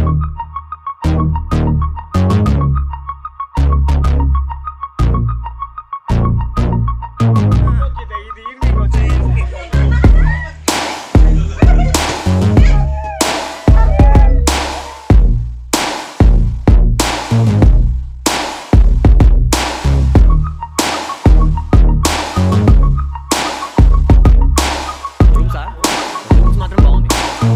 రూమ్సా rooms మాత్రం బాగుంది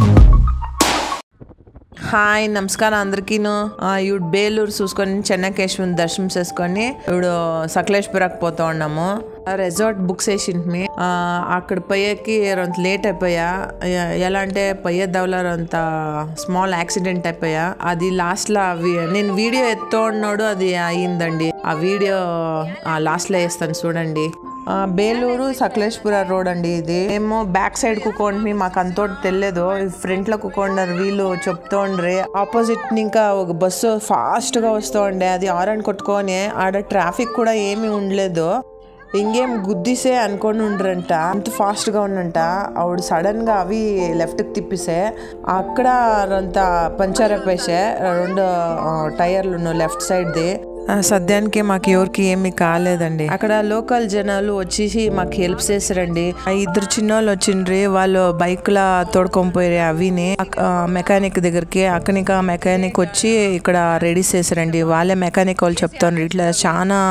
hi నమస్కారం అందరికీను ఆ, ఇవిడు బేలూరు చూసుకొని చెన్నకేశ్వరం దర్శనం చేసుకొని ఇప్పుడు సకలేశ్వరకు పోతా ఉన్నాము ఆ రిసార్ట్ బుక్ చేసింది అక్కడ పోయేకి రొంత లేట్ అయిపోయా ఎ- ఎలా అంటే పోయే దవలరంత స్మాల్ యాక్సిడెంట్ అయిపోయా అది లాస్ట్ లో వి- నేను వీడియో ఎత్తో ఉన్నాడు అది అయిందండి ఆ వీడియో లాస్ట్ లో వేస్తాను చూడండి ఆ, బేలూరు సకలేశ్పుర రోడ్ అండి ఇది మేము బ్యాక్ సైడ్ కుకోండి మాకు అంతోటి తెలియదు ఫ్రంట్ లో కుకోండారు వీళ్ళు చెప్తోండ్రి ఆపోజిట్ ఇంకా ఒక బస్సు ఫాస్ట్ గా వస్తూ ఉండే అది ఆరన్ కొట్టుకొని ఆడ ట్రాఫిక్ కూడా ఏమీ ఉండలేదు ఇంకేం గుద్దిసే అనుకొని ఉండ్రంట అంత ఫాస్ట్ గా ఉండంట ఆవిడ సడన్ గా అవి లెఫ్ట్ కి తిప్పిసే అక్కడ అంత పంచర్ అయిపోయిసే రెండు ఆ, టైర్లు ఉన్నాయి లెఫ్ట్ సైడ్ ది ఆ, సద్యానికి మాకు ఎవరికి ఏమీ కాలేదండి అక్కడ లోకల్ జనాలు వచ్చేసి మాకు హెల్ప్ చేసారండి ఆ ఇద్దరు చిన్నోళ్ళు వచ్చిండ్రి వాళ్ళు బైక్ లా తోడుకొని పోయారు అవిని మెకానిక్ దగ్గరికి అక్కడికి మెకానిక్ వచ్చి ఇక్కడ రెడీ చేసారండి వాళ్ళే మెకానిక్ వాళ్ళు చెప్తారు ఇట్లా చాలా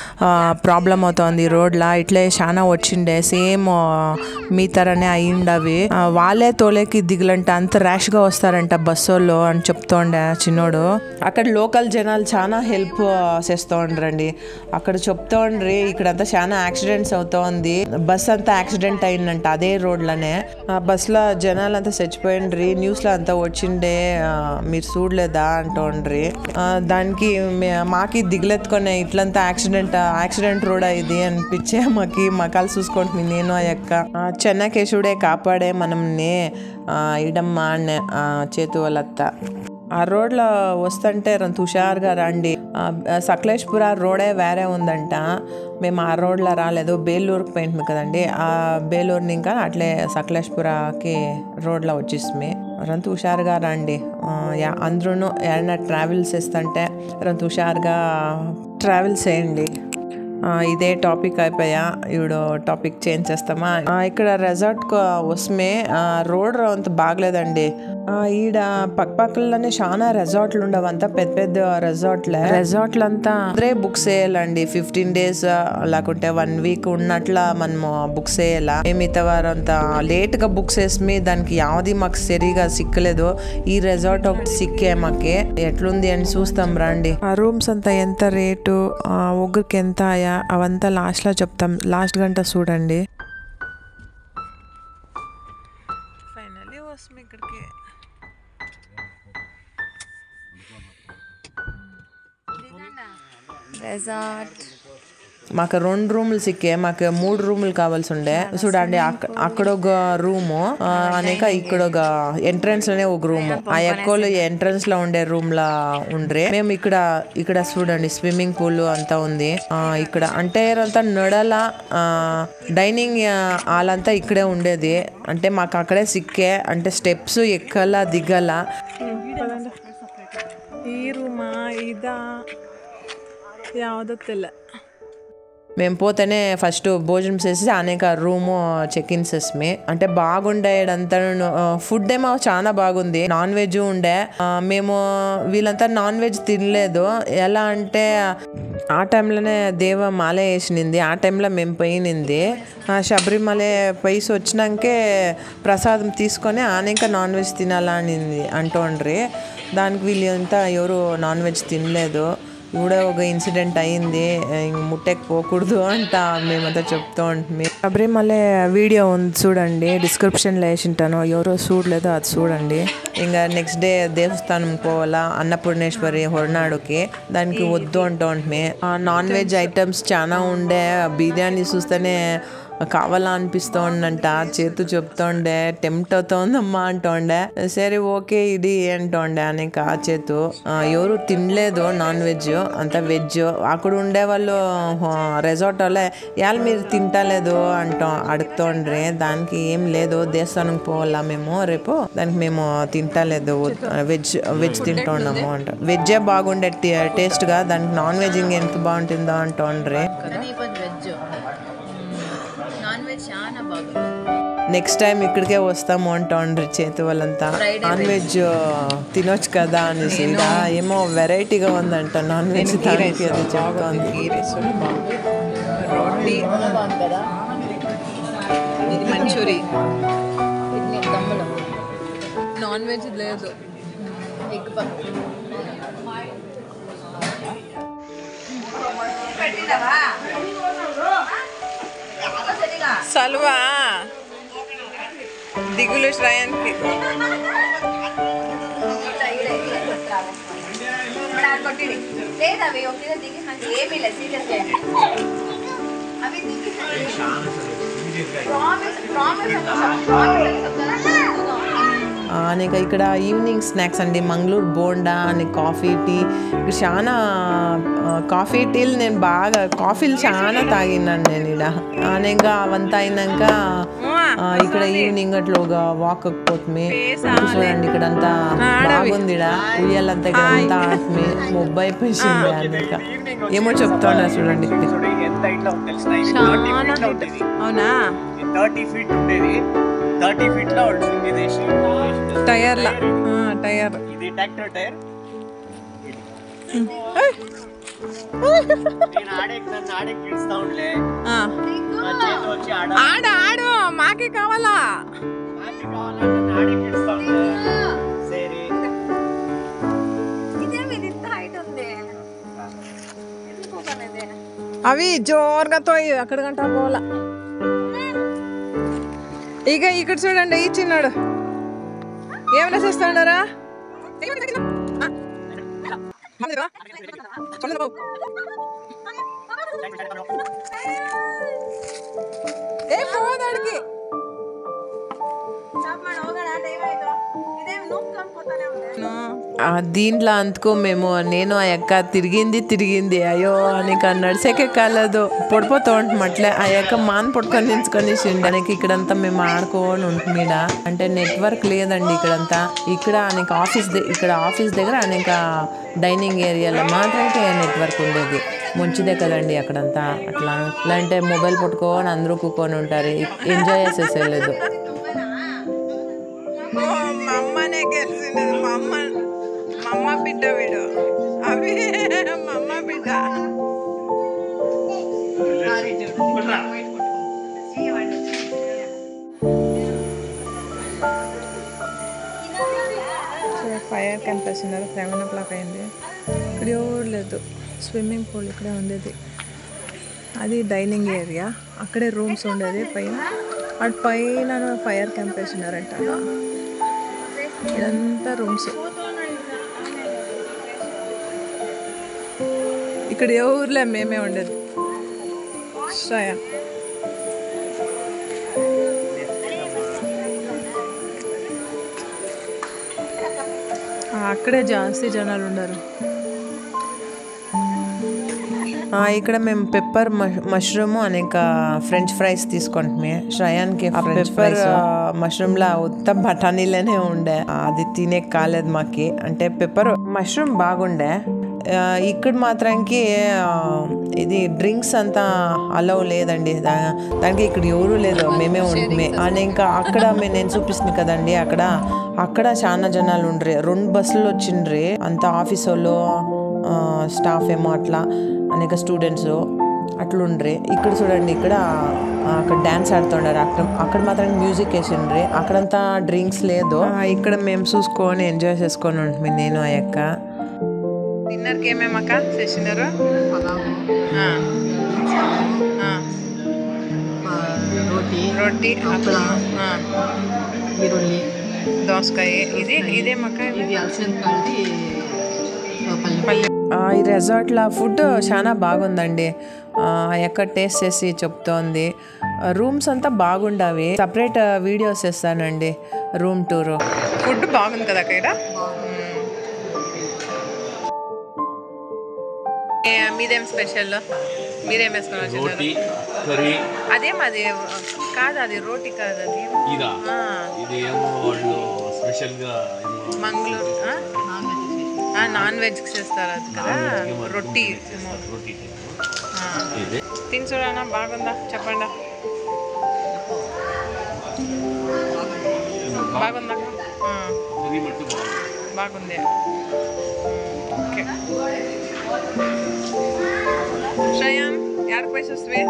ప్రాబ్లం అవుతోంది రోడ్ లా ఇట్లే చాలా వచ్చిండే సేమ్ మీ తరనే అయ్యిండవి ఆ, వాళ్ళే తోలేకి దిగులంట అంత ర్యాష్ గా వస్తారంట బస్సోళ్ళు అని చెప్తోండే చిన్నోడు అక్కడ లోకల్ జనాలు చాలా హెల్ప్ చేస్తూ ఉండ్రండి అక్కడ చెప్తా ఉండ్రి ఇక్కడంతా చాలా యాక్సిడెంట్స్ అవుతోంది బస్ అంతా యాక్సిడెంట్ అయిందంట అదే రోడ్లనే ఆ బస్ లో జనాలంతా చచ్చిపోయిండ్రి న్యూస్ లో అంతా వచ్చిండే ఆ, మీరు చూడలేదా అంటోండ్రి ఆ, దానికి మే- మాకి దిగులెత్తుకొని ఇట్లంతా యాక్సిడెంట్ యాక్సిడెంట్ రోడ్ ఇది అనిపించే మాకి మకాలు చూసుకుంటుంది నేను ఆ యొక్క ఆ, చెన్నకేశుడే కాపాడే మనంని ఆ, ఇడమ్మ అనే ఆ, చేతు వాళ్ళత్త ఆ రోడ్లో వస్తుంటే రంత హుషారుగా రండి ఆ, సకలేష్పుర రోడే వేరే ఉందంట మేము ఆ రోడ్లో రాలేదు బేలూరుకి పోయింది కదండి ఆ బేలూరుని ఇంకా అట్లే సకలేష్పురకి రోడ్లో వచ్చేసి రంత హుషారుగా రండి ఆ, యా అందరూ ఏదైనా ట్రావెల్స్ చేస్తుంటే రంత హుషారుగా ట్రావెల్స్ చేయండి ఆ, ఇదే టాపిక్ అయిపోయా ఇప్పుడు టాపిక్ చేంజ్ చేస్తామా ఆ, ఇక్కడ రెసార్ట్ వస్తే రోడ్ అంత బాగలేదండి ఆ, ఈడ పక్కపక్కలనే చాలా రెసార్ట్లు ఉండవంతా పెద్ద పెద్ద రెసార్ట్లే రెసార్ట్లు అంతా అందరే బుక్ చేయాలండి ఫిఫ్టీన్ డేస్ లేకుంటే వన్ వీక్ ఉన్నట్ల మనము బుక్ చేయాల మేము ఇంతవారంతా లేట్ గా బుక్ చేసి దానికి యావది మాకు సరిగా సిక్కలేదు ఈ రెసార్ట్ ఒకటి సిక్కే మాకి ఎట్లుంది అని చూస్తాం రండి ఆ రూమ్స్ అంతా ఎంత రేటు ఒగ్గురికి ఎంత ఆయా అవంతా లాస్ట్ లో చెప్తాం లాస్ట్ గంట చూడండి ఫైనల్లీ వస్తుంది ఇక్కడికి రెసార్ట్ మాకు రెండు రూములు సిక్కే మాకు మూడు రూములు కావాల్సి ఉండే చూడండి అక్క- అక్కడ ఒక రూము ఆ, అనేక ఇక్కడ ఒక ఎంట్రన్స్ లోనే ఒక రూము ఆ ఎక్కువలు ఎంట్రన్స్ లో ఉండే రూమ్ లా ఉండ్రే మేము ఇక్కడ ఇక్కడ చూడండి స్విమ్మింగ్ పూల్ అంతా ఉంది ఆ, ఇక్కడ అంటే అంతా నడల డైనింగ్ హాల్ అంతా ఇక్కడే ఉండేది అంటే మాకు అక్కడే సిక్కే అంటే స్టెప్స్ ఎక్కల దిగల ಈ ರೂಮ ಇದ ಯಾವುದತ್ತಿಲ್ಲ మేము పోతేనే ఫస్ట్ భోజనం చేసి అనేక రూము చెక్ ఇన్ చేసి అంటే బాగుండే అంతా ఫుడ్ ఏమో చాలా బాగుంది నాన్ వెజ్ ఉండే ఆ, మేము వీళ్ళంతా నాన్ వెజ్ తినలేదు ఎలా అంటే ఆ టైంలోనే దేవ మాల వేసినింది ఆ టైంలో మేము పోయినింది ఆ శబరిమల పైసి వచ్చినాకే ప్రసాదం తీసుకొని అనేక నాన్ వెజ్ తినాలనింది అంటోండ్రి దానికి వీళ్ళంతా ఎవరు నాన్ వెజ్ తినలేదు కూడా ఒక ఇన్సిడెంట్ అయింది ఇంక ముట్టెకి పోకూడదు అంట మేమంతా చెప్తూ ఉంటుంది శబరిమల వీడియో ఉంది చూడండి డిస్క్రిప్షన్లో వేసింటాను ఎవరో చూడలేదో అది చూడండి ఇంకా నెక్స్ట్ డే దేవస్థానం పోవాలా అన్నపూర్ణేశ్వరి హొరనాడుకి దానికి వద్దు అంటూ ఉంటుంది నాన్ వెజ్ ఐటమ్స్ చాలా ఉండే బిర్యానీ చూస్తేనే కావాలా అనిపిస్తూ ఉండంట చేతు చెప్తుండే టెంప్ట్ అవుతోందమ్మా అంటోండే సరే ఓకే ఇది అంటోండే అనేక చేతు ఆ, ఎవరు తినలేదు నాన్ వెజ్ అంతా వెజ్ అక్కడ ఉండే వాళ్ళు రెసార్ట్ వాళ్ళే ఇవాళ మీరు తింటలేదు అంటాం అడుగుతుండ్రి దానికి ఏం లేదు దేవస్థానంకి పోవాలా మేము రేపు దానికి మేము తింటలేదు వెజ్ వెజ్ తింటున్నాము అంట వెజ్జే బాగుండే టేస్ట్ గా దానికి నాన్ వెజ్ ఇంకెంత బాగుంటుందో అంటుండ్రి వెజ్ నాన్ వెజ్ చాలా బాగుంది నెక్స్ట్ టైం ఇక్కడికే వస్తాము అంటుండ్రి చేతి వాళ్ళంతా నాన్ వెజ్ తినొచ్చు కదా అనేసి ఈడ ఏమో వెరైటీగా ఉందంట నాన్ వెజ్ దానికి అది చెప్తోంది గీ రైస్ బాగుంది రోటీ బాగుంది కదా ఇది మంచూరి ఇది తమ్ముడు నాన్ వెజ్ లేదు ఎగ్ పప్పు సల్వా దిగులు శ్రయానికి లేదు అవి ఒకే దిగి ఏమీ లేదు సీరియస్ అవి దిగి ప్రామిస్ ప్రామిస్ ప్రామిస్ అనేక ఇక్కడ ఈవినింగ్ స్నాక్స్ అండి మంగళూరు బోండా అని కాఫీ టీ ఇక్కడ చాలా ఆ, కాఫీ టీలు నేను బాగా కాఫీలు చాలా తాగినాను నేను ఇక్కడ అనేక అవంతా అయినాక ఆ, ఇక్కడ ఈవినింగ్ అట్లా వాక్ పోతుంది చూడండి ఇక్కడ అంతా బాగుంది ఇక్కడ ఉయ్యాలంతా ఇక్కడ అంతా ఆత్మి మొబ్బై అయిపోయింది అనేక ఏమో చెప్తాను చూడండి చూడు ఎంత ఇట్లా తెలిసిన థర్టీ ఫీట్ లో ఉంటుంది అవునా థర్టీ ఫీట్ ఉండేది థర్టీ ఫీట్ లో ఉంటుంది ఇది టైర్ల టైర్ ఇది ట్రాక్టర్ టైర్ నేను ఆడే నన్ను ఆడే గిడుస్తా ఉండే నా చేతి వచ్చి ఆడ ఆడ ఆడు మాకే కావాలా నాకు కావాలా నన్ను ఆడే గిడుస్తా ఉండే సరే ఇదేమి ఇది ఇంత హైట్ ఉంది ఎందుకు అనేది అవి జోరుగా తోయి అక్కడ గంట పోవాలా ఇక ఇక్కడ చూడండి ఈ చిన్నాడు ఏమైనా చేస్తాడారా ఏ పోదాడికి ఇదేమి నూపు కనిపోతానే ఉంది ఆ దీంట్లో అందుకో మేము నేను ఆ యొక్క తిరిగింది తిరిగింది అయ్యో అని నడిసేకే కాలేదు పొడిపోతూ ఉంటాం అట్లే ఆ యొక్క మాన్ పట్టుకొని నించుకొని దానికి ఇక్కడంతా మేము ఆడుకోని ఉంటుంది ఈడ. అంటే నెట్వర్క్ లేదండి ఇక్కడంతా ఇక్కడ అనేక ఆఫీస్ ద- ఇక్కడ ఆఫీస్ దగ్గర అనేక డైనింగ్ ఏరియాలో మాత్రమే నెట్వర్క్ ఉండేది మంచిదే కదండి అక్కడంతా అట్లా లేదంటే మొబైల్ పట్టుకొని అందరూ కూకొని ఉంటారు ఎంజాయ్ చేసేసేలేదు ఓ, మా అమ్మనే గెలిచింది మా అమ్మ మా అమ్మ బిడ్డ వీడు అవి మా అమ్మ బిడ్డ ఫైర్ కనిపిస్తున్నారు సెవెన్ ఓ క్లాక్ అయింది ఇక్కడ ఎవరు లేదు స్విమ్మింగ్ పూల్ ఇక్కడే ఉండేది అది డైనింగ్ ఏరియా అక్కడే రూమ్స్ ఉండేది పైన అటు పైన ఫైర్ క్యాంప్ వేసినారంట ఇదంతా రూమ్స్ ఇక్కడ ఏ ఊర్లే మేమే ఉండేది శ్రయ ఆ, అక్కడే జాస్తి జనాలు ఉండరు ఆ, ఇక్కడ మేము పెప్పర్ మష్రూమ్ అనేక ఫ్రెంచ్ ఫ్రైస్ తీసుకుంటున్నాం శ్రయానికి పెప్పర్ మష్రూమ్ లా ఉత్త బఠానీలనే ఉండే ఆ, అది తినే కాలేదు మాకి అంటే పెప్పర్ మష్రూమ్ బాగుండే ఆ, ఇక్కడ మాత్రానికి ఆ, ఇది డ్రింక్స్ అంతా అలవ్ లేదండి దా- దానికి ఇక్కడ ఎవరు లేదు మేమే ఉంటుమే అని ఇంకా అక్కడ మే- నేను చూపిస్తుంది కదండి అక్కడ అక్కడ చాలా జనాలు ఉండ్రి రెండు బస్సులు వచ్చిండ్రి అంత ఆఫీస్ వాళ్ళు ఆ, స్టాఫ్ ఏమో అట్లా అనేక స్టూడెంట్స్ అట్లుండ్రి ఇక్కడ చూడండి ఇక్కడ ఆ, అక్కడ డ్యాన్స్ ఆడుతుండారు అక్కడ అక్కడ మాత్రం మ్యూజిక్ వేసిండ్రి అక్కడంతా డ్రింక్స్ లేదు ఆ, ఇక్కడ మేము చూసుకొని ఎంజాయ్ చేసుకొని ఉంటుంది నేను ఆ యొక్క డిన్నర్కి ఏమేమి అక్క చేసినారు ఆ. ఆ. రోటీ రొట్టి అట్లా ఆ. ఈరుల్లి దోసకాయ ఇది ఇదేమక్క ఇది అలసంద కలిపి పల్లి పల్లె ఆ, ఈ రెసార్ట్లో ఫుడ్ చాలా బాగుందండి ఆ, ఎక్కడ టేస్ట్ చేసి చెప్తోంది రూమ్స్ అంతా బాగుండవి సపరేట్ వీడియోస్ ఇస్తానండి రూమ్ టూరు ఫుడ్ బాగుంది కదా అక్కడ మీదేం స్పెషల్ మీరేం వేసుకొని రోటీ కర్రీ అదేం అది కాదు అది రోటీ కాదు అది ఇదా ఇది ఏమో వాళ్ళు స్పెషల్గా ఏమో మంగళూరు నాన్ వెజ్ చేస్తారు అది కదా రొట్టి ఏమో. రోటీ ఆ. ఇది తిని చూడనా బాగుందా చెప్పండి బాగుందా ఆ, కర్రీ మట్టి బాగుంది బాగుంది ఓకే శ్రయాన్ ఎక్కడికి పోయి వస్తుంది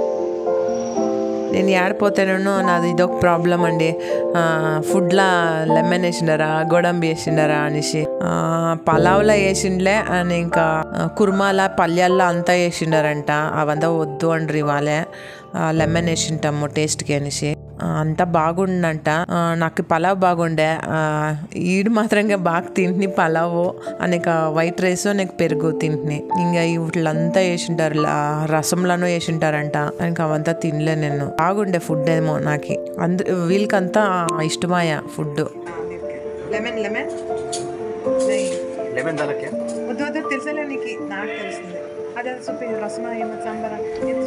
నేను ఏడిపోతేనూ నాది ఇదొక ప్రాబ్లం అండి ఆ, ఫుడ్లా లెమన్ వేసిండారా గోడంబి వేసిండారా అనేసి ఆ, పలావ్లో వేసిండ్లే అండ్ ఇంకా ఆ, కుర్మాల పల్యాల్లో అంతా వేసిండారంట అవంతా వద్దు అండ్రి వాళ్ళే ఆ, లెమన్ వేసింటాము టేస్ట్కి అనేసి ఆ, అంతా బాగుండంట ఆ, నాకు పలావ్ బాగుండే ఆ, ఈడు మాత్రంగా బాగా తింటుని పలావు అనేక వైట్ రైస్ నీకు పెరుగు తింటుని ఇంకా వీళ్ళంతా వేసింటారు లా- రసంలోనూ వేసింటారంట ఇంకా అవంతా తినలే నేను బాగుండే ఫుడ్ ఏమో నాకు అందరు వీళ్ళకంతా ఇష్టమాయ ఫుడ్ లెమన్ లెమన్ లెమన్ దాలకే వద్దు వద్దు తెలుసలే నీకు నాకు తెలుస్తుంది అదే చూపి రసమా ఏమో సాంబారా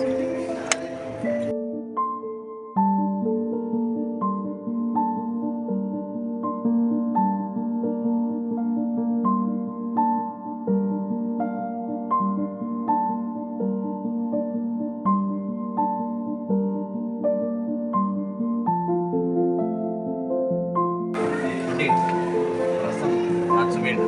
అంటే రసం నచ్చమేంటి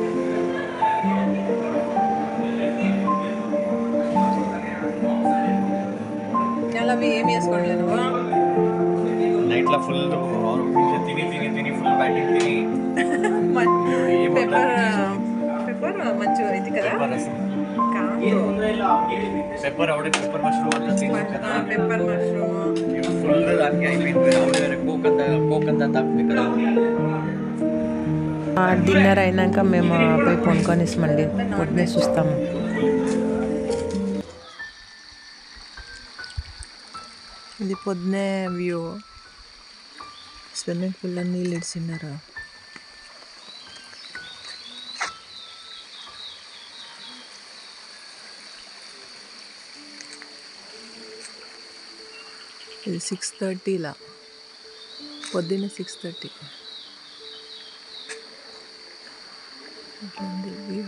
అలా ఏం వేసుకోండి నువ్వు నైట్లో ఫుల్ తిని తిని తిని ఫుల్ బయట తిని పెప్పర్ పెప్పర్ మంచిగా ఇది కదా పెప్పర్ రసం కాదు పెప్పర్ ఆవిడ పెప్పర్ మష్రూమ్ అంతా తిని కదా పెప్పర్ మష్రూమ్ ఫుల్ దానికి అయిపోయింది ఆవిడ వేరే కోక్ అంతా కోక్ అంతా తాకుంది కదా డిన్నర్ అయినాక మేము పోయి కొనుక్కొని ఇస్తామండి పొద్దునే చూస్తాము ఇది పొద్దునే వ్యూ స్విమ్మింగ్ పూల్లో నీళ్ళు ఇడిచిన్నారు ఇది సిక్స్ థర్టీలా పొద్దున్నే సిక్స్ థర్టీ అట్లుంది వ్యూ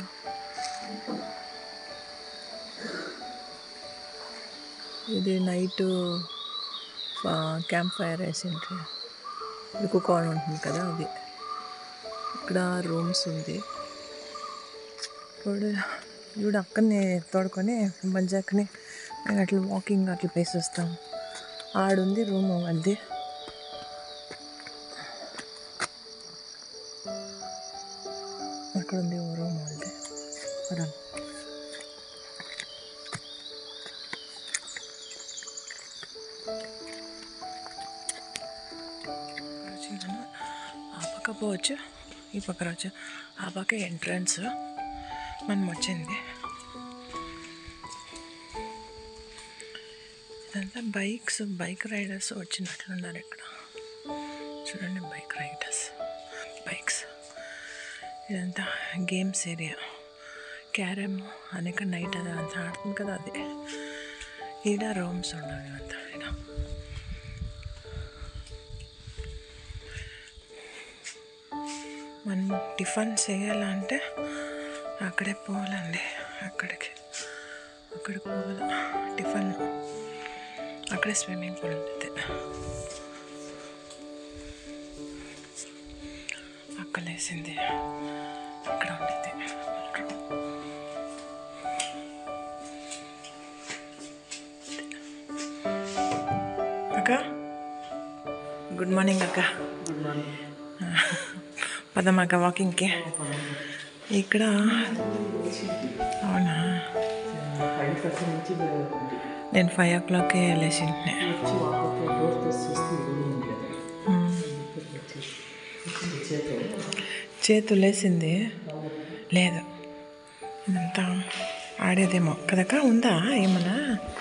ఇది నైట్ క్యాంప్ ఫైర్ వేసిండ్రి ఇది కుకాన్ ఉంటుంది కదా అది ఇక్కడ రూమ్స్ ఉంది ఇప్పుడు ఇప్పుడు అక్కడనే తోడుకొని మంజాకని మేము అట్లా వాకింగ్ అట్లా ప్లేస్ వస్తాం ఆడుంది రూమ్ అది అక్కడ ఉంది ఓ రూమ్ వాళ్ళది రా వచ్చిందను ఆ పక్క పోవచ్చు ఈ పక్క రావచ్చు ఆ పక్క ఎంట్రన్స్ మనం వచ్చింది ఇదంతా బైక్స్ బైక్ రైడర్స్ వచ్చినట్లున్నారు ఇక్కడ చూడండి బైక్ రైడర్స్ బైక్స్ ఇదంతా గేమ్స్ ఏరియా క్యారమ్ అనేక నైట్ అది అంతా ఆడుతుంది కదా అది ఈడ రూమ్స్ ఉండవు అంతా ఈడ మనం టిఫిన్ చేయాలంటే అక్కడే పోవాలండి అక్కడికి అక్కడికి పోవాలి టిఫిన్ అక్కడే స్విమ్మింగ్ పూల్ ఉంటుంది అక్కలేసింది అక్కడ ఉంటుంది అక్క గుడ్ మార్నింగ్ అక్క గుడ్ మార్నింగ్ పదమ్మక్క వాకింగ్కి ఇక్కడ అవునా నేను ఫైవ్ ఓ క్లాక్కి వెళ్ళేసింటే చేతులు వేసింది లేదు ఇదంతా ఆడేదేమో కదక్క ఉందా ఏమన్నా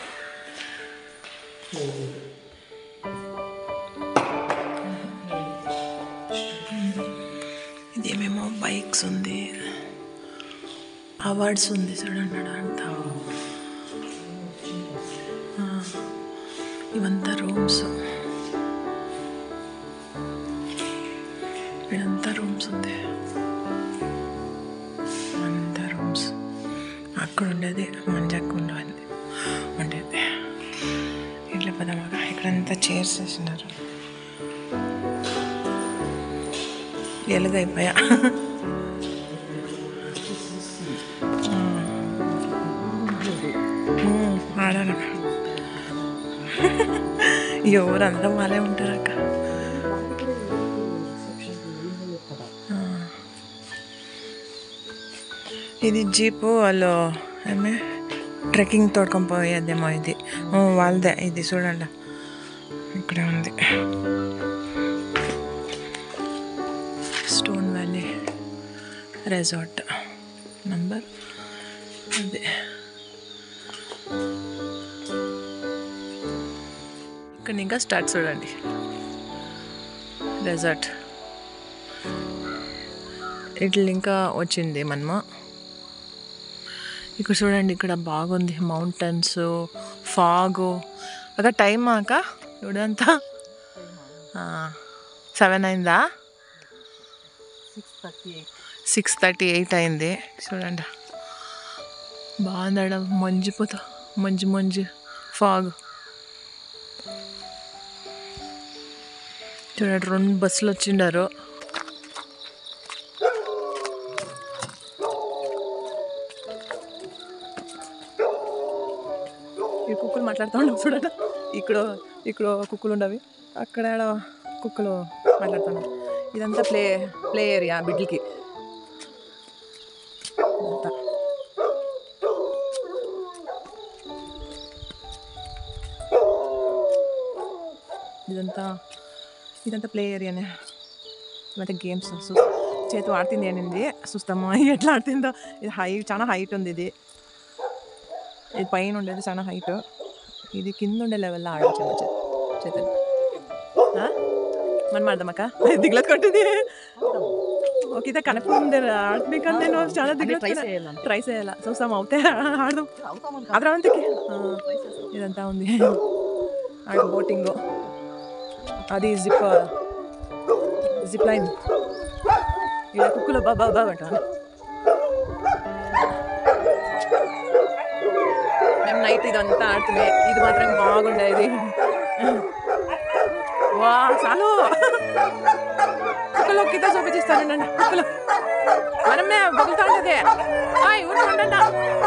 ఇదేమేమో బైక్స్ ఉంది అవార్డ్స్ ఉంది చూడండి అంతా ఇవంతా రూమ్స్ ఇదంతా రూమ్స్ ఉంది అంతా రూమ్స్ అక్కడ ఉండేది మంజక్క ఉండేది ఉండేది ఇట్లా పదమాక ఇక్కడంతా చైర్స్ వేసినారు ఎలుగైపోయా ఆడాలక్క ఎవరంతా వాళ్ళే ఉంటారక్క ఆ. ఇది జీపు వాళ్ళు ఏమే ట్రెక్కింగ్ తోడుకొని పోయేదేమో ఇది ఓ, వాళ్ళదే ఇది చూడండి ఇక్కడే ఉంది స్టోన్ వ్యాలీ రెసార్ట్ నంబర్ అదే ఇక్కడ ఇంకా స్టార్ట్ చూడండి రెసార్ట్ ఇట్లా ఇంకా వచ్చింది మనము ఇక్కడ చూడండి ఇక్కడ బాగుంది మౌంటైన్స్ ఫాగు అక్క టైం అక్క ఇప్పుడంతా సెవెన్ అయిందా సిక్స్ థర్టీ ఎయిట్ అయింది చూడండి బాగుందడ మంజిపోతా మంజు మంజు ఫాగ్ చూడండి రెండు బస్సులు వచ్చిండారు ఈ కుక్కలు మాట్లాడుతూ ఉండవు చూడండి ఇక్కడ ఇక్కడ కుక్కలు ఉండవి అక్కడ ఆడ కుక్కలు మాట్లాడుతున్నాయి ఇదంతా ప్లే ప్లే ఏరియా బిడ్లకి ఇదంతా ఇదంతా ఇదంతా ప్లే ఏరియానే ఇవంతా గేమ్స్ చూ చేతి ఆడుతుంది అనింది చూస్తాము ఎట్లా ఆడుతుందో ఇది హై చాలా హైట్ ఉంది ఇది ఇది పైన ఉండేది చాలా హైట్ ఇది కింద ఉండే లెవెల్లో ఆడచ్చు చేతలు మనం ఆడదామక్క దిగుల కొట్టింది ఓకే ఇదే కనెక్ట్ ఉంది ఆడಬೇಕಂದ್ರೆ నేను చాలా దిగులు ట్రై చేయాల చూస్తాం అవుతే ఆడదాం అద్రావంతికి ఇదంతా ఉంది ఆడ బోటింగ్ అది జిప్ జిప్ లైన్ ఇలా కుక్కులు బాబా బాబా అంటారు మేము నైట్ ఇదంతా ఆడుతున్నాయి ఇది మాత్రం బాగుండేది వా చాలు కుక్కలు కింద చూపించిస్తానండి కుక్కలు మనమే బగులుతా ఉండేది హాయ్ ఉండి ఉండండి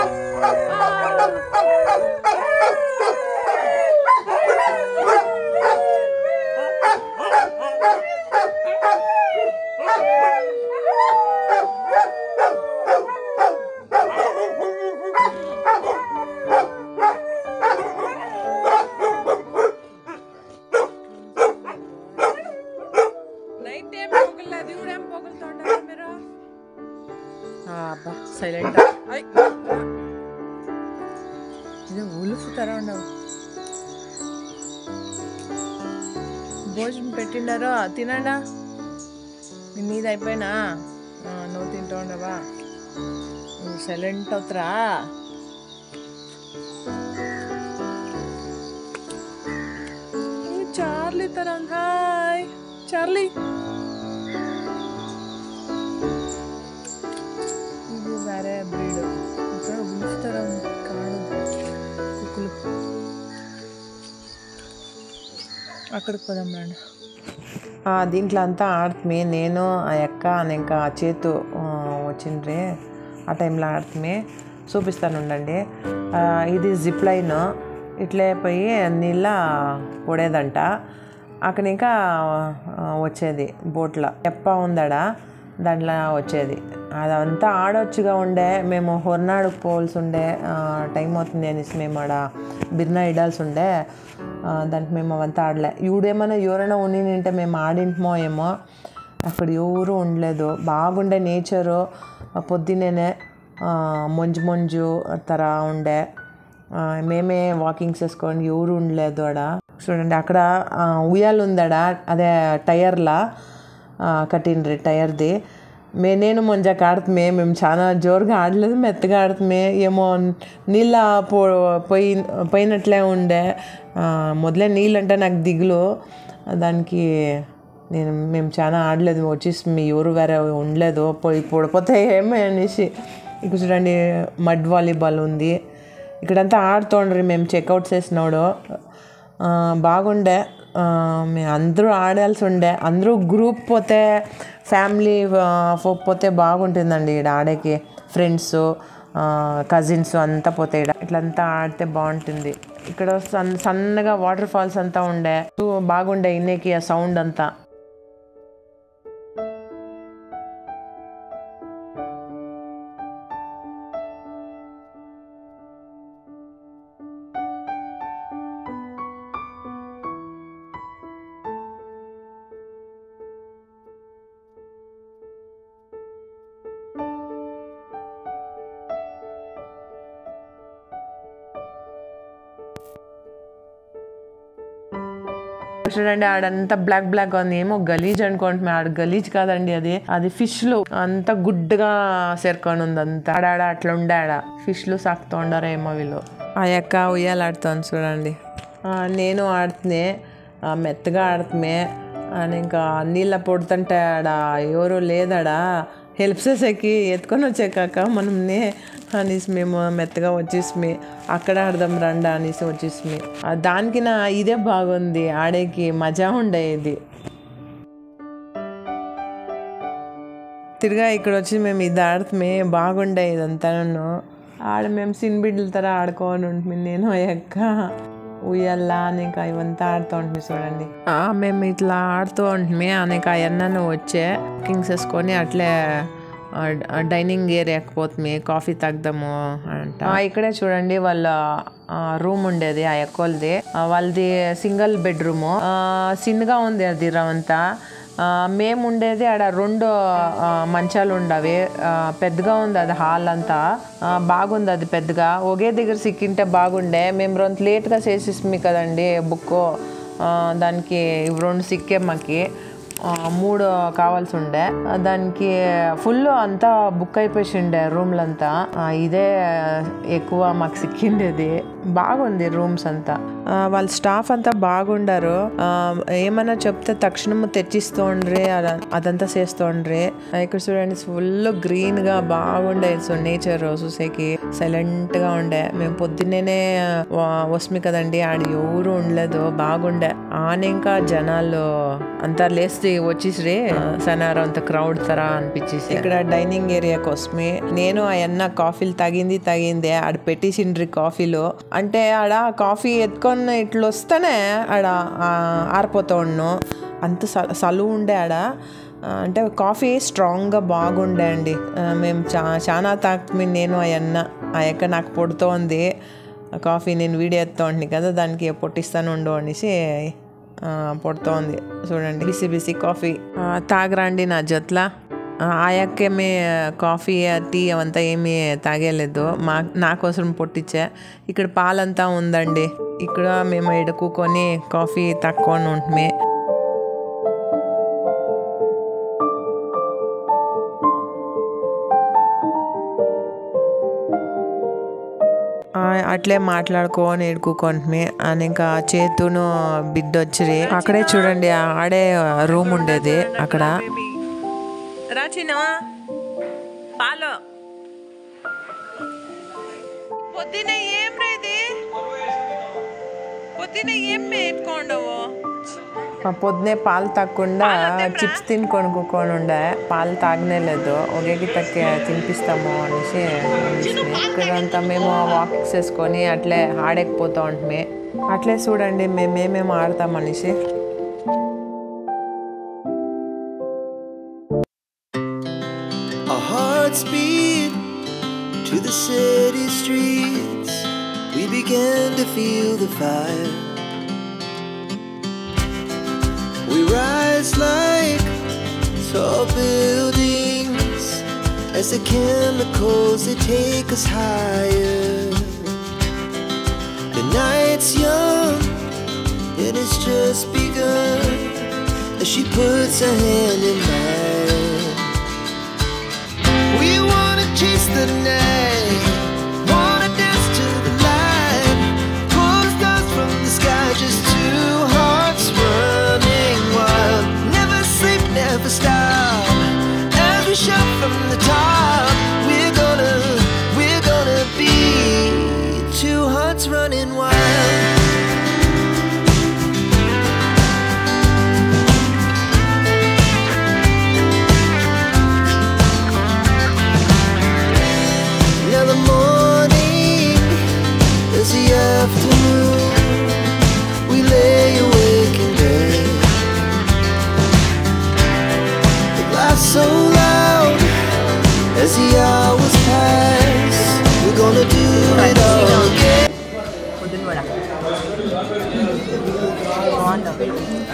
నైట్ టైం పొగలేదు ఇవిడేం పొగులుతా ఉండదు మీరు అబ్బా సైలెంట్ ఇది ఉలుపు తర ఉండవు భోజనం పెట్టిండారో తినండా నీ మీద అయిపోయినా ఆ, నువ్వు తింటూ ఉండవా నువ్వు సైలెంట్ అవుతురా చార్లీ తరం హాయ్ చార్లీ ఇది వేరే బ్రీడ్ ఇక్కడ ఉల్ఫ్ తరం కాడు కుక్కలు అక్కడికి పోదాం రండి ఆ, దీంట్లో అంతా ఆడుతుమే నేను ఆ అక్క ఇంకా ఆ చేతు ఆ, వచ్చిండ్రి ఆ టైంలో ఆడుతుమే చూపిస్తాను ఉండండి ఆ, ఇది జిప్ లైన్ ఇట్లే పోయి నీళ్ళ పొడేదంట అక్కడ ఇంకా ఆ, వచ్చేది బోట్లో చెప్ప ఉందడా దాంట్లో వచ్చేది అదంతా ఆడొచ్చుగా ఉండే మేము హొర్నాడు పోల్స్ ఉండే ఆ, టైం అవుతుంది అనేసి మేము ఆడ బిర్నా ఇడాల్సి ఉండే ఆ, దానికి మేము అవంతా ఆడలే ఈవిడేమైనా ఎవరైనా ఉండింటే మేము ఆడింటమో ఏమో అక్కడ ఎవరు ఉండలేదు బాగుండే నేచరు పొద్దున్నేనే ఆ, మంజు మంజు ಥರ ఉండే ఆ, మేమే వాకింగ్ చేసుకొని ఎవరు ఉండలేదు ఆడ చూడండి అక్కడ ఆ, ఉయ్యాల ఉందాడ అదే టైర్లా ఆ, కట్టిండ్రి టైర్ది మే నేను ముంజాక ఆడుతుమే మేము చాలా జోరుగా ఆడలేదు మెత్తగా ఆడుతుమే ఏమో నీళ్ళ పో పోయి పోయినట్లే ఉండే ఆ, మొదలే నీళ్ళు అంటే నాకు దిగులు దానికి నేను మేము చాలా ఆడలేదు వచ్చేసి మీ ఎవరు వేరే ఉండలేదు పోయి పడిపోతే ఏమే అనేసి ఇక్కడ చూడండి మడ్ వాలీబాల్ ఉంది ఇక్కడంతా ఆడుతోండ్రి మేము చెక్అవుట్ చేసినాడు ఆ, బాగుండే ఆ, మేము అందరూ ఆడాల్సి ఉండే అందరూ గ్రూప్ పోతే ఫ్యామిలీ పోతే బాగుంటుందండి ఇక్కడ ఆడేకి ఫ్రెండ్స్ కజిన్స్ అంతా పోతే ఇక్కడ ఇట్లంతా ఆడితే బాగుంటుంది ఇక్కడ సన్ సన్నగా వాటర్ ఫాల్స్ అంతా ఉండే సో బాగుండే ఇన్నేకి ఆ సౌండ్ అంతా చూడండి ఆడంతా బ్లాక్ బ్లాక్ ఉంది ఏమో గలీజ్ అనుకోండి ఆడ గలీజ్ కాదండి అది అది ఫిష్ లు అంతా గుడ్డుగా సేర్కొని ఉంది అంతా ఆడాడ అట్లా ఉండే ఆడ ఫిష్ లు సాకుతూ ఉండారేమో వీళ్ళు ఆ యొక్క ఉయ్యాలాడుతాను చూడండి ఆ, నేను ఆడుతునే ఆ, మెత్తగా ఆడుతుమే అని ఇంకా నీళ్ళ పొడుతుంటే ఆడ ఎవరు లేదాడా హెల్ప్ చేసేకి ఎత్తుకొని వచ్చాక మనల్ని అనేసి మేము మెత్తగా వచ్చేసి అక్కడ ఆడదాం రండా అనేసి వచ్చేసి దానికి నా ఇదే బాగుంది ఆడేకి మజా ఉండేది తిరిగా ఇక్కడ వచ్చి మేము ఇది ఆడుతామే బాగుండే ఇదంతా ఆడ మేము సిన్ బిడ్డల తర ఆడుకోని ఉంటుంది నేను అయ్యాక ఉయ్యల్లా అనేక ఇవంతా ఆడుతూ ఉంటుంది చూడండి ఆ, మేము ఇట్లా ఆడుతూ ఉంటుంది అనేక అవన్నీ వచ్చే కుకింగ్స్ వేసుకొని అట్లే డైనింగ్ ఏరియాకి పోతుంది కాఫీ తాగుదాము అంట ఆ, ఇక్కడే చూడండి వాళ్ళ రూమ్ ఉండేది ఆ ఎక్కోల్ది ఆ, వాళ్ళది సింగిల్ బెడ్రూము సిన్గా ఉంది అది రవంతా ఆ, మేము ఉండేది ఆడ రెండు ఆ, మంచాలు ఉండవి ఆ, పెద్దగా ఉంది అది హాల్ అంతా ఆ, బాగుంది అది పెద్దగా ఒకే దగ్గర సిక్కింటే బాగుండే మేము రెండు లేట్గా చేసేసి కదండి బుక్ దానికి ఇవి రెండు సిక్కే మాకి ఆ, మూడు కావాల్సి ఉండే ఆ, దానికి ఫుల్ అంతా బుక్ అయిపోయి ఉండే రూమ్లంతా ఆ, ఇదే ఎక్కువ మాకు సిక్కిండేది బాగుంది రూమ్స్ అంతా ఆ, వాళ్ళ స్టాఫ్ అంతా బాగుండారు ఆ, ఏమన్నా చెప్తే తక్షణం తెచ్చిస్తోండ్రి అద- అదంతా చేస్తోండ్రి ఆ, ఇక్కడ చూడండి ఫుల్ గ్రీన్ గా బాగుండే సో నేచర్ చూసేకి సైలెంట్ గా ఉండే మేము పొద్దున్నేనే వస్మి కదండి ఆడ ఎవరు ఉండలేదు బాగుండే ఆన ఇంకా జనాలు అంతా లేస్తే వచ్చేసి సనారు అంత క్రౌడ్ తర అనిపించేసి ఇక్కడ డైనింగ్ ఏరియా కోసమే నేను అన్న కాఫీలు తగింది తగిందే ఆడ పెట్టేసిండ్రి కాఫీలు అంటే ఆడ కాఫీ ఎత్తుకొని ఇట్లా వస్తేనే ఆడ ఆ, ఆరిపోతా ఉన్ను అంత స- సలువు ఉండే ఆడ ఆ, అంటే కాఫీ స్ట్రాంగ్గా బాగుండే అండి ఆ, మేము చా చాలా తాకుతుంది నేను అన్న ఆ యొక్క నాకు పొడుతోంది ఆ కాఫీ నేను వీడియో ఎత్తా కదా దానికి పొట్టిస్తాను ఉండు అనేసి ఆ, పొడుతోంది చూడండి బిసి బిసి కాఫీ ఆ, తాగరండి నా జట్ల ఆయక్కేమి కాఫీ టీ అవంతా ఏమీ తాగేలేదు మా నా కోసం పొట్టించా ఇక్కడ పాలంతా ఉందండి ఇక్కడ మేము ఇక్కడ కూకొని కాఫీ తక్కువ ఉంటుంది ఆ, అట్లే మాట్లాడుకొని ఎడుకోకుంటుమి అని ఇంకా చేతును బిడ్డ వచ్చిరి అక్కడే చూడండి ఆడే రూమ్ ఉండేది అక్కడ రాచినా పాలు పొద్దున ఏం రేది పొద్దున ఏం ఎత్తుకోండవు పొద్దునే పాలు తాగకుండా చిప్స్ తినుకొని కూకొని ఉండే పాలు తాగనే లేదు ఒకే గిట్టకి తినిపిస్తాము అనేసి ఇక్కడంతా మేము వాకింగ్స్ వేసుకొని అట్లే ఆడేకపోతా ఉంటుంది అట్లే చూడండి మేమేమేమి ఆడతాం అనేసి Our hearts beat to the city streets. We began to feel the fire. We rise like tall buildings as the chemicals they take us higher. The night's young and it's just begun as she puts her hand in mine. We wanna chase the night, wanna dance to the light, pull stars from the sky, just two hearts running wild. Never sleep, never stop. As we shout from the top, we're gonna, we're gonna be two hearts running wild. Now the morning is the afternoon. We lay awake in bed. The laugh so loud as the hours pass. We're gonna do it all again. పొద్దున వడ బాగుంటుంది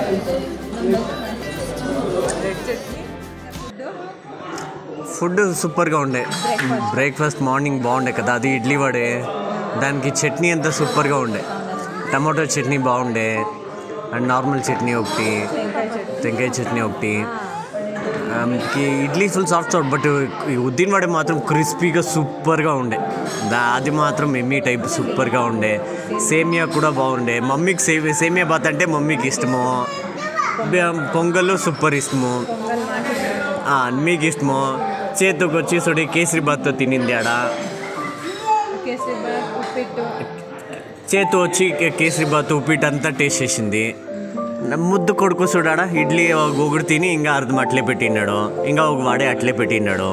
food సూపర్గా ఉండే breakfast morning బాగుండే కదా అది ఇడ్లీ వడే దానికి చట్నీ అంతా సూపర్గా ఉండే టమాటో చట్నీ బాగుండే అండ్ నార్మల్ చట్నీ ఒకటి టెంకాయ చట్నీ ఒకటి ఆమెకి idli full soft soft but ఉద్దీన్ వడ మాత్రం క్రిస్పీగా సూపర్గా ఉండే దా అది మాత్రం ఎమ్మీ టైప్ సూపర్గా ఉండే సేమియా కూడా బాగుండే మమ్మీకి సే సేమియా బాత్ అంటే మమ్మీకి ఇష్టము బె- పొంగల్ సూపర్ ఇష్టము ఆ, మీకు ఇష్టము చేతికి వచ్చి చూడి కేసరి బాత్తో తినింది ఆడ చేతు వచ్చి కే- కేసరి బాత్ ఉప్పిట్ అంతా టేస్ట్ చేసింది నా ముద్దు కొడుకు చూడాడ ఇడ్లీ ఒకటి తిని ఇంకా అర్థం అట్లే పెట్టినాడు ఇంకా ఒక వాడే అట్లే పెట్టినాడు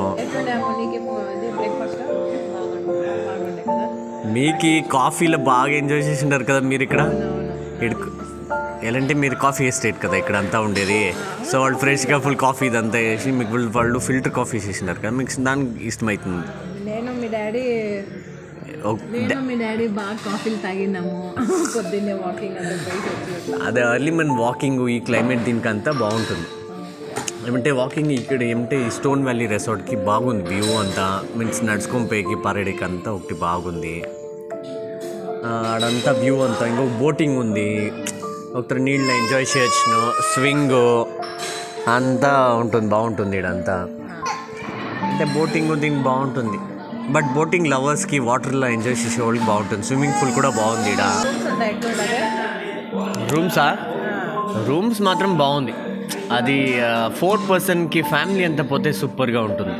మీకు ఈ కాఫీలో బాగా ఎంజాయ్ చేసిండారు కదా మీరు ఇక్కడ ఇడుకు ఎలాంటి మీరు కాఫీ ఎస్టేట్ కదా ఇక్కడ అంతా ఉండేది సో వాళ్ళు ఫ్రెష్గా ఫుల్ కాఫీ ఇదంతా వేసి మీకు వాళ్ళు- వాళ్ళు ఫిల్టర్ కాఫీ చేసినారు కదా మీకు దానికి ఇష్టమవుతుంది నేను మీ డాడీ ఒక- నేను మీ డాడీ బాగా కాఫీలు తాగినాము పొద్దున్నే వాకింగ్ అంతా బయట వచ్చి అట్లా. అదే ఎర్లీ మన వాకింగ్ ఈ క్లైమేట్ దీనికి అంతా బాగుంటుంది ఏమంటే వాకింగ్ ఇక్కడ ఏమంటే ఈ స్టోన్ వ్యాలీ రెసార్ట్కి బాగుంది వ్యూ అంతా మీన్స్ నడుచుకొని పోయేకి పరేడికి అంతా ఒకటి బాగుంది ఆ, ఆడంతా వ్యూ అంతా ఇంకొక బోటింగ్ ఉంది ఒకటి నీళ్ళు ఎంజాయ్ చేయొచ్చును స్వింగ్ అంతా ఉంటుంది బాగుంటుంది ఇడంతా అంటే బోటింగ్ దీనికి బాగుంటుంది బట్ బోటింగ్ లవర్స్కి వాటర్లో ఎంజాయ్ చేసే వాళ్ళకి బాగుంటుంది స్విమ్మింగ్ పూల్ కూడా బాగుంది ఇక్కడ రూమ్సా రూమ్స్ మాత్రం బాగుంది అది ఫోర్ పర్సన్కి ఫ్యామిలీ అంతా పోతే సూపర్గా ఉంటుంది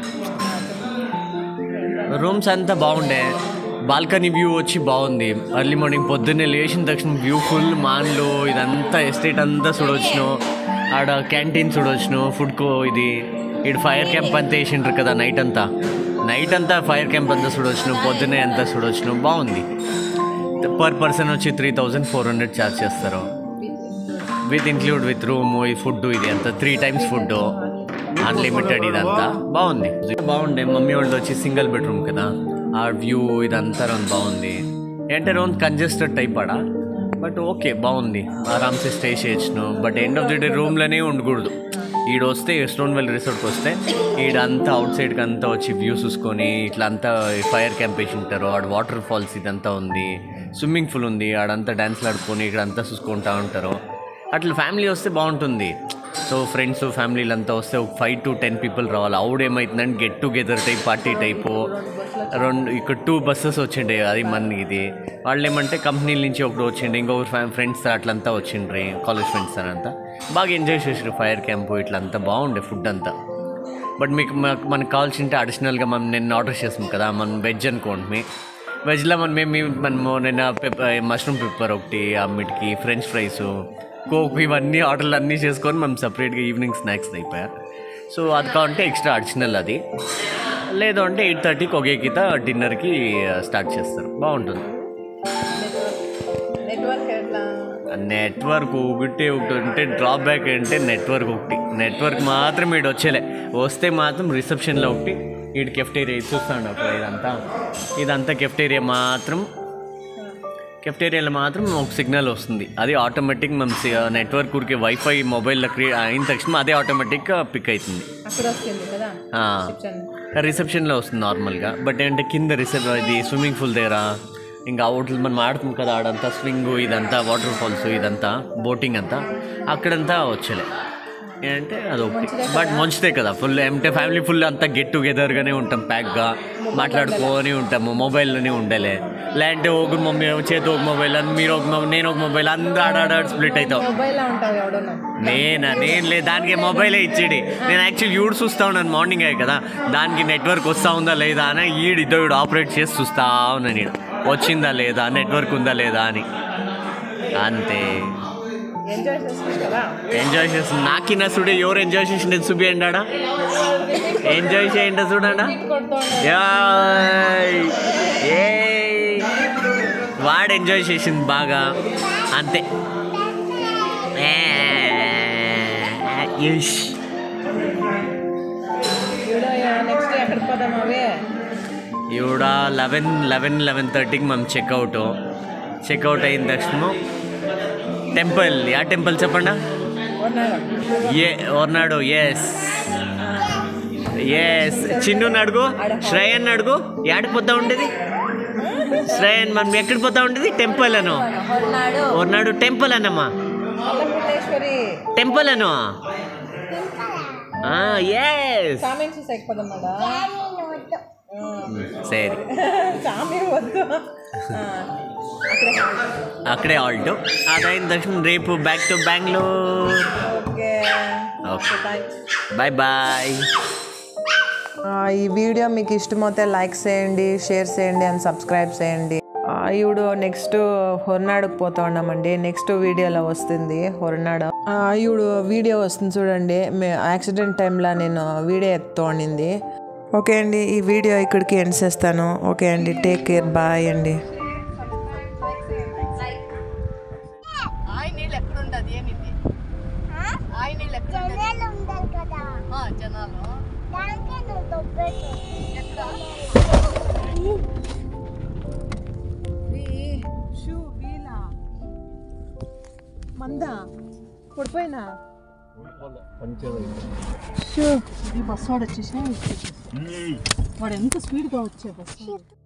రూమ్స్ అంతా బాగుండే బాల్కనీ వ్యూ వచ్చి బాగుంది ఎర్లీ మార్నింగ్ పొద్దున్నే లేచిన తక్షణం వ్యూ ఫుల్ మాన్లు ఇదంతా ఎస్టేట్ అంతా చూడవచ్చును ఆడ క్యాంటీన్ చూడవచ్చును ఫుడ్ కో ఇది ఇటు ఫైర్ క్యాంప్ అంతా వేసిండ్రు కదా నైట్ అంతా నైట్ అంతా ఫైర్ క్యాంప్ అంతా చూడవచ్చును పొద్దున్నే అంతా చూడవచ్చును బాగుంది పర్ పర్సన్ వచ్చి three thousand four hundred charge చేస్తారు విత్ ఇన్క్లూడ్ విత్ రూమ్ ఈ ఫుడ్ ఇది అంతా త్రీ టైమ్స్ ఫుడ్ అన్లిమిటెడ్ ఇదంతా బాగుంది బాగుండే మమ్మీ వాళ్ళది వచ్చి సింగిల్ బెడ్రూమ్ కదా ఆ వ్యూ ఇదంతా రౌండ్ బాగుంది అంటే రౌండ్ కంజెస్టెడ్ టైప్ ఆడ బట్ ఓకే బాగుంది ఆరామ్సే స్టే చేయొచ్చును but end of the day రూమ్లోనే ఉండకూడదు ఈడ వస్తే స్టోన్ వెల్ రిసార్ట్కి వస్తే ఈడంతా అవుట్ సైడ్కి అంతా వచ్చి వ్యూ చూసుకొని ఇట్లా అంతా ఫైర్ క్యాంప్ వేసి ఉంటారు ఆడ వాటర్ ఫాల్స్ ఇదంతా ఉంది స్విమ్మింగ్ పూల్ ఉంది ఆడంతా డ్యాన్స్లు ఆడుకొని ఇక్కడ అంతా చూసుకుంటా ఉంటారు అట్లా ఫ్యామిలీ వస్తే బాగుంటుంది సో ఫ్రెండ్స్ ఫ్యామిలీలు అంతా వస్తే ఒక ఫైవ్ టు టెన్ పీపుల్ రావాలి అవుడు ఏమవుతుందంటే get together type party type రెండు ఇక్కడ టూ బస్సెస్ వచ్చిండే అది మన ఇది వాళ్ళు ఏమంటే కంపెనీల నుంచి ఒకటి వచ్చిండే ఇంకొకరు ఫ్యా ఫ్రెండ్స్ అట్లంతా వచ్చిండ్రి కాలేజ్ ఫ్రెండ్స్ అంతా బాగా ఎంజాయ్ చేసారు ఫైర్ క్యాంపు ఇట్లంతా బాగుండే ఫుడ్ అంతా బట్ మీకు మనకు మనకు కావాల్సింటే అడిషనల్గా మనం నిన్న ఆర్డర్ చేసాం కదా మనం వెజ్ అనుకోండి వెజ్లో మనం మేము మనము నిన్న పెప్పర్ మష్రూమ్ పెప్పర్ ఒకటి అమ్మిటికి ఫ్రెంచ్ ఫ్రైస్ కోక్ ఇవన్నీ ఆర్డర్లు అన్నీ చేసుకొని మనం సపరేట్గా ఈవినింగ్ స్నాక్స్ అయిపోయారు సో అది కావాలంటే ఎక్స్ట్రా అడిషనల్ అది లేదు అంటే ఎయిట్ థర్టీకి ఒకే గీత డిన్నర్కి స్టార్ట్ చేస్తారు బాగుంటుంది నెట్వర్క్ ఎట్లా నెట్వర్క్ ఒకటి ఒకటి అంటే డ్రాబ్యాక్ అంటే నెట్వర్క్ ఒకటి నెట్వర్క్ మాత్రం ఇటు వచ్చేలే వస్తే మాత్రం రిసెప్షన్లో ఒకటి ఇటు కెఫ్టేరియా చూస్తాండి అప్పుడు ఇదంతా ఇదంతా కెఫ్టేరియా మాత్రం కెఫ్టేరియాలో మాత్రం ఒక సిగ్నల్ వస్తుంది అది ఆటోమేటిక్ మనం నెట్వర్క్ ఊరికి వైఫై మొబైల్లో క్రియేట్ అయిన తక్షణం అదే ఆటోమేటిక్గా పిక్ అవుతుంది అక్కడ వస్తుంది కదా రిసెప్షన్లో వస్తుంది నార్మల్గా బట్ ఏంటంటే కింద రిసెప్ ఇది స్విమ్మింగ్ పూల్ దగ్గర ఇంకా అవుట్లు మనం ఆడుతుంది కదా ఆడంతా స్వింగ్ ఇదంతా వాటర్ ఫాల్స్ ఇదంతా బోటింగ్ అంతా అక్కడంతా వచ్చలే ఏంటంటే అది ఓకే బట్ మంచిదే కదా ఫుల్ అంటే ఫ్యామిలీ ఫుల్ అంతా గెట్ టుగెదర్గానే ఉంటాం ప్యాక్గా మాట్లాడుకొని ఉంటాము మొబైల్లోనే ఉండలే లేదంటే ఒక మమ్మీ చేతి ఒక మొబైల్ అని మీరు ఒక మొబైల్ నేను ఒక మొబైల్ అందరూ ఆడాడ స్ప్లిట్ అవుతాం మొబైల్లో ఉంటావు ఎవడన్నా నేనా నేను లేదు దానికి మొబైలే ఇచ్చేది నేను యాక్చువల్లీ ఈడు చూస్తా ఉన్నాను మార్నింగ్ అయ్యి కదా దానికి నెట్వర్క్ వస్తా ఉందా లేదా అని ఈడు ఇద్దరు ఈడు ఆపరేట్ చేసి చూస్తా ఉన్నాను నేను వచ్చిందా లేదా నెట్వర్క్ ఉందా లేదా అని అంతే ఎంజాయ్ చేస్తావు కదా ఎంజాయ్ చేస్తుంది నాకిన్న చూడే ఎవరు ఎంజాయ్ చేసిండే చూపియండి ఆడ ఎంజాయ్ చేయండి చూడండి యాయ్. ఏయ్. వాడు ఎంజాయ్ చేసింది బాగా అంతే ఏ. యుష్. నెక్స్ట్ ఎక్కడికి పోదాం అవే ఈవిడ లెవెన్ లెవెన్ లెవెన్ థర్టీకి మనం చెక్అవుట్ చెక్అవుట్ అయిన తక్షణము టెంపుల్ యా టెంపుల్ చెప్పండి ఏ ఓర్నాడు ఎస్ ఎస్ చిన్ను అడుగు శ్రేయన్ అడుగు ఏడికి పోతా ఉండేది శ్రేయన్ మనం ఎక్కడికి పోతా ఉండేది టెంపుల్ అను ఉన్నాడు ఓర్నాడు టెంపుల్ అన్నమ్మా అన్నపూర్ణేశ్వరి టెంపుల్ అను ఎస్ సామెన్ చూసి ఎక్కిపోదాం మళ్ళా సరే సామి వద్దు ఆ, అక్కడే అక్కడే ఆల్టో అదైన తక్షణం రేపు back to Bengaluru okay okay thanks bye bye ఆ, ఈ వీడియో మీకు ఇష్టమైతే లైక్ చేయండి షేర్ చేయండి అండ్ సబ్స్క్రైబ్ చేయండి ఆ, ఇప్పుడు నెక్స్ట్ హొర్నాడుకు పోతా ఉన్నామండి నెక్స్ట్ వీడియోలో వస్తుంది హొర్నాడు ఆ, ఇప్పుడు వీడియో వస్తుంది చూడండి మే యాక్సిడెంట్ టైంలో నేను వీడియో ఎత్తుతోండింది ఓకే అండి ఈ వీడియో ఇక్కడికి ఎండ్ చేస్తాను ఓకే అండి టేక్ కేర్ బాయ్ అండి ఆయి నీళ్ళు ఎక్కడ ఉండదు ఏమిది ఆయి నీళ్ళు ఎక్కడ ఉండదు ఆ, జనాలు ఎక్కడ షూ వీలా మందా పడిపోయినా షూ ఈ బస్సు వాడు వచ్చేసినా వాడు ఎంత స్పీడ్గా వచ్చే బస్సు